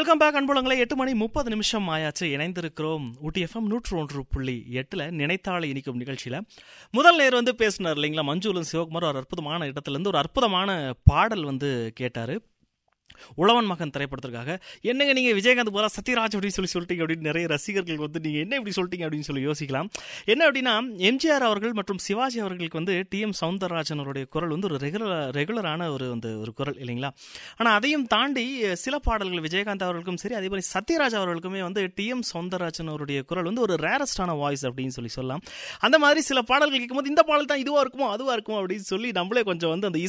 welcome back அன்புலங்களை எட்டு மணி முப்பது நிமிஷம் ஆயாச்சு இணைந்திருக்கிறோம் ஊட்டி எஃப்எம் நூற்று ஒன்று புள்ளி எட்டுல நினைத்தாலே இனிக்கும் நிகழ்ச்சியில முதல் நேர் வந்து பேசினார் இல்லைங்களா மஞ்சுளன் சிவகுமார் ஒரு அற்புதமான இடத்துல இருந்து ஒரு அற்புதமான பாடல் வந்து கேட்டாரு உழவன் மகன் திரைப்படத்திற்காக என்னங்க நீங்க விஜயகாந்த் போல சத்யராஜ் அப்படின்னு சொல்லி சொல்லிட்டீங்க அப்படின்னு நிறைய ரசிகர்கள் வந்து நீங்க என்ன இப்படி சொல்லிட்டீங்க அப்படின்னு சொல்லி யோசிக்கலாம் என்ன அப்படின்னா எம்ஜிஆர் அவர்கள் மற்றும் சிவாஜி அவர்களுக்கு வந்து டி எம் சவுந்தரராஜன் அவருடைய குரல் வந்து ஒரு ரெகுலர் ரெகுலரான ஒரு வந்து ஒரு குரல் இல்லைங்களா ஆனா அதையும் தாண்டி சில பாடல்கள் விஜயகாந்த் அவர்களுக்கும் சரி அதே மாதிரி சத்யராஜ் அவர்களுக்குமே வந்து டி எம் சவுந்தரராஜன் அவருடைய குரல் வந்து ஒரு ரேரஸ்டான வாய்ஸ் அப்படின்னு சொல்லி சொல்லலாம் அந்த மாதிரி சில பாடல்கள் கேட்கும்போது இந்த பாடல் தான் இதுவா இருக்குமோ அதுவா இருக்குமோ அப்படின்னு சொல்லி நம்மளே கொஞ்சம் வந்து அந்த